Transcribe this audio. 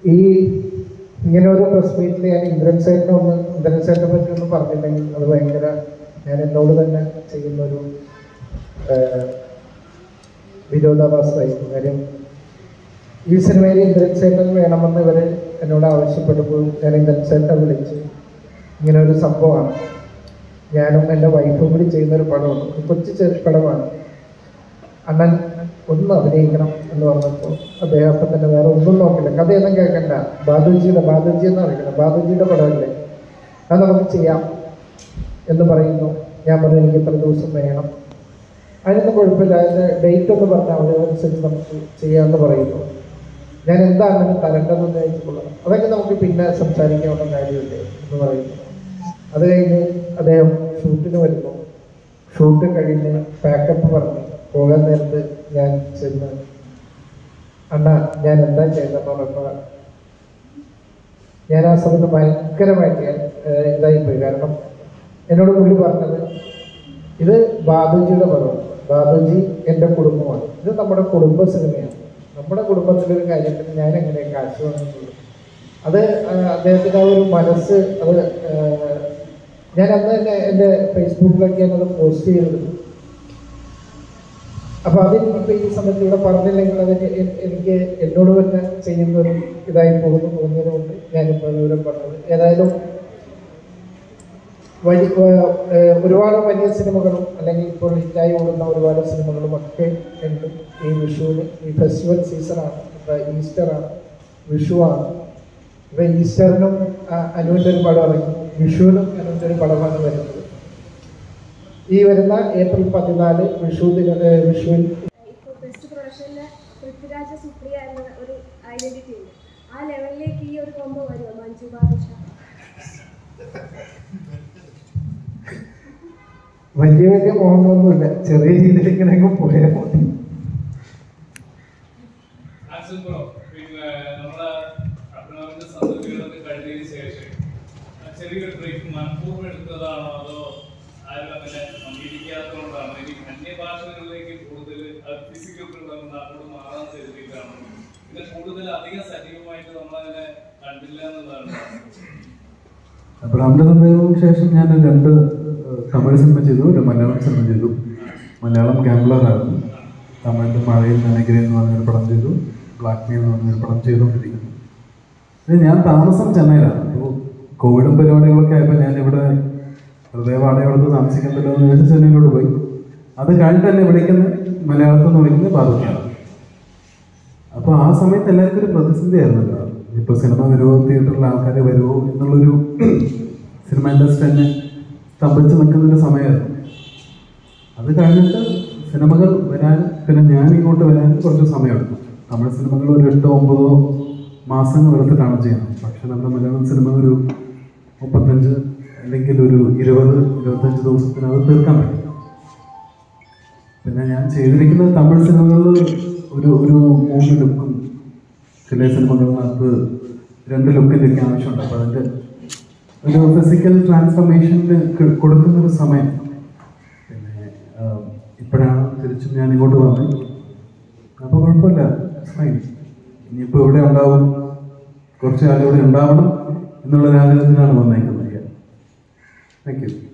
ഈ ഇങ്ങനെ ഒരു പ്രസ് മീറ്റിൽ ഞാൻ ഇന്ദ്രൻ സേട്ടനെ ഒന്ന് ഇന്ദ്രൻ സേട്ടനെ പറ്റി ഒന്നും പറഞ്ഞില്ലെങ്കിൽ അത് ഭയങ്കര ഞാൻ എന്നോട് തന്നെ ചെയ്യുന്നൊരു ഏഹ്, വിരോധാഭാസമായിരുന്നു കാര്യം ഈ സിനിമയിൽ ഇന്ദ്രൻ സേട്ടൻ വേണമെന്ന് ഇവർ എന്നോട് ആവശ്യപ്പെട്ടപ്പോൾ ഞാൻ ഇന്ദ്രൻ സേട്ടനെ വിളിച്ച് ഇങ്ങനെ ഒരു സംഭവമാണ് ഞാനും എൻ്റെ വൈഫും കൂടി ചെയ്യുന്ന ഒരു പടമാണ് ഒരു കൊച്ചു ചെറിയ പടമാണ് അണ്ണൻ ഒന്ന് അഭിനയിക്കണം എന്ന് പറഞ്ഞപ്പോൾ അദ്ദേഹം അപ്പം തന്നെ വേറെ ഒന്നും നോക്കില്ല കഥയൊന്നും കേൾക്കണ്ട ബാദുജിയുടെ ബാദുജി എന്ന് അറിയിക്കണം ബാദുജിയുടെ പടമല്ലേ അത് നമുക്ക് ചെയ്യാം എന്ന് പറയുന്നു ഞാൻ പറഞ്ഞു എനിക്ക് ഇത്ര ദിവസം വേണം അതിനൊന്നും കുഴപ്പമില്ല അതിൻ്റെ ഡേറ്റ് ഒന്ന് പറഞ്ഞാൽ അതിനനുസരിച്ച് നമുക്ക് ചെയ്യാമെന്ന് പറയുന്നു ഞാൻ എന്താണ് അതിന് തരേണ്ടതെന്ന് ചോദിച്ചപ്പോൾ അതൊക്കെ നമുക്ക് പിന്നെ സംസാരിക്കാവുന്ന കാര്യമില്ലേ എന്ന് പറയുന്നു അത് കഴിഞ്ഞ് അദ്ദേഹം ഷൂട്ടിന് വരുന്നു ഷൂട്ട് കഴിഞ്ഞ് പാക്കപ്പ് പറഞ്ഞ് പോകാൻ നേരത്ത് ഞാൻ ചെന്ന് അണ്ണ ഞാൻ എന്താ ചെയ്തതെന്ന് പറഞ്ഞപ്പോൾ ഞാൻ ആ സമയത്ത് ഭയങ്കരമായിട്ട് ഞാൻ ഏഹ്, ഇതായിപ്പോയി കാരണം എന്നോട് പുള്ളി പറഞ്ഞത് ഇത് ബാബുജിയുടെ പടമാണ് ബാബുജി എൻ്റെ കുടുംബമാണ് ഇത് നമ്മുടെ കുടുംബ സിനിമയാണ് നമ്മുടെ കുടുംബത്തിലൊരു കാര്യത്തിന് ഞാൻ എങ്ങനെ കാശ് വാങ്ങുന്നുള്ളൂ അത് ആ, അദ്ദേഹത്തിൻ്റെ ആ ഒരു മനസ്സ് അത് ആ, ഞാൻ അന്ന് തന്നെ എൻ്റെ ഫേസ്ബുക്കിലൊക്കെ ഞാനത് പോസ്റ്റ് ചെയ്തിരുന്നു അപ്പൊ അതിനിപ്പോ ഈ സമയത്ത് ഇവിടെ പറഞ്ഞില്ലെങ്കിൽ അതിന് എ- എനിക്ക് എന്നോട് തന്നെ ചെയ്യുന്ന ഒരു ഇതായി പോകുന്നു തോന്നിയത് കൊണ്ട് ഞാനിപ്പോൾ വിവരം പറഞ്ഞത് ഏതായാലും വലിയ ഏഹ് ഒരുപാട് വലിയ സിനിമകളും അല്ലെങ്കിൽ ഇപ്പോൾ ഹിറ്റായി ഓടുന്ന ഒരുപാട് സിനിമകളും ഒക്കെ ഉണ്ട് ഈ വിഷുവിന് ഈ ഫെസ്റ്റിവൽ സീസണാണ് ഇപ്പൊ ഈസ്റ്ററാണ് വിഷുവാണ് ഇപ്പൊ ഈസ്റ്ററിനും ആ, അനുവിൻ്റെ ഒരു പടം ഇറങ്ങി വിഷുവിനും അനുവിൻ്റെ ഒരു പടമാണ് വരുന്നത് ഈ വരുന്ന ഏപ്രിൽ പതിനാല് വിഷു ദിന ഏഹ് വിഷുവിൽ ഇപ്പോൾ ബെസ്റ്റ് പ്രൊഡക്ഷനിൽ പൃഥ്വിരാജ സുപ്രിയ എന്ന ഒരു ഐഡന്റിറ്റി ഉണ്ട് ആ ലെവലിലേക്ക് ഈ ഒരു കോമ്പോ വരുമോ മഞ്ജു ബാദുഷ വലിയ വലിയ മോഹങ്ങളൊന്നുമില്ല ചെറിയ രീതിയിൽ ഇങ്ങനെ പോയാൽ മതി ആക്ഷൻ ബ്രോ പിന്നെ നമ്മുടെ അഭിനവിന്റെ സന്ദർഭങ്ങളൊക്കെ കഴിഞ്ഞതിന് ശേഷം ആ ചെറിയൊരു ബ്രേക്ക് മനഃപൂർവ്വം എടുത്തതാണോ അതോ ആരും അങ്ങനെ അംഗീകരിക്കാത്തതുകൊണ്ടാണോ ഇനി അന്യഭാഷകളിലേക്ക് കൂടുതൽ ഫിസിക്കൽ നാട്ടോട് മാറാൻ കരുതിയിട്ടാണോ പിന്നെ കൂടുതൽ അധികം സജീവമായിട്ട് നമ്മളങ്ങനെ കണ്ടില്ല എന്നുള്ളതാണ് അബ്രാമിന്റെ സന്ദേഹത്തിന് ശേഷം ഞാൻ രണ്ട് ഏഹ്, തമിഴ് സിനിമ ചെയ്തു ഒരു മലയാളം സിനിമ ചെയ്തു മലയാളം ഗാംബ്ലറായിരുന്നു തമിഴിൽ മഴയിൽ നനഗിരി എന്ന് പറഞ്ഞൊരു പടം ചെയ്തു ബ്ലാക്ക് മീ എന്ന് പറഞ്ഞൊരു പടം ചെയ്തുകൊണ്ടിരിക്കുന്നു ഇത് ഞാൻ താമസം ചെന്നൈയിലാണ് അപ്പോൾ കോവിഡും പരിപാടികളൊക്കെ ആയപ്പോൾ ഞാനിവിടെ വെറുതെ വാടകയോടത്ത് താമസിക്കണ്ടല്ലോ എന്ന് വിചാരിച്ച് ചെന്നൈയിലോട്ട് പോയി അത് കഴിഞ്ഞിട്ട് എന്നെ വിളിക്കുന്നത് മലയാളത്തിൽ നിന്ന് വിളിക്കുന്നത് ബാധുക്കാണ് അപ്പോൾ ആ സമയത്ത് എല്ലാവർക്കും ഒരു പ്രതിസന്ധിയായിരുന്നല്ലോ ഇപ്പോൾ സിനിമ വരുമോ തിയേറ്ററിൽ ആൾക്കാർ വരുമോ എന്നുള്ളൊരു സിനിമ ഇൻഡസ്ട്രി തന്നെ സ്തംഭിച്ച് നിൽക്കുന്ന ഒരു സമയമായിരുന്നു അത് കഴിഞ്ഞിട്ട് സിനിമകൾ വരാൻ പിന്നെ ഞാൻ ഇങ്ങോട്ട് വരാൻ കുറച്ച് സമയമെടുത്തു തമിഴ് സിനിമകൾ ഒരു എട്ടോ ഒമ്പതോ മാസങ്ങൾ എടുത്തിട്ടാണ് ചെയ്യുന്നത് പക്ഷെ നമ്മുടെ മലയാളം സിനിമ ഒരു മുപ്പത്തഞ്ച് അല്ലെങ്കിൽ ഒരു ഇരുപത് ഇരുപത്തഞ്ച് ദിവസത്തിനകത്ത് തീർക്കാൻ പറ്റും പിന്നെ ഞാൻ ചെയ്തിരിക്കുന്ന തമിഴ് സിനിമകളിൽ ഒരു ഒരു മൂന്ന് ലുക്കും ചില സിനിമകളിനകത്ത് രണ്ട് ലുക്കിൻ്റെ ഒക്കെ ആവശ്യമുണ്ട് അപ്പോൾ അതിൻ്റെ ഒരു ഫിസിക്കൽ ട്രാൻസ്ഫർമേഷന് കൊടുക്കുന്ന ഒരു സമയം പിന്നെ ആഹ്, ഇപ്പോഴാണ് തിരിച്ചും ഞാൻ ഇങ്ങോട്ട് വന്നത് അപ്പോൾ കുഴപ്പമില്ല ഫൈൻ ഇനിയിപ്പോൾ ഇവിടെ ഉണ്ടാവും കുറച്ച് കാലം ഇവിടെ ഉണ്ടാവണം എന്നുള്ള ഒരു ആഗ്രഹത്തിലാണ് വന്നേക്കുന്നത് താങ്ക് യു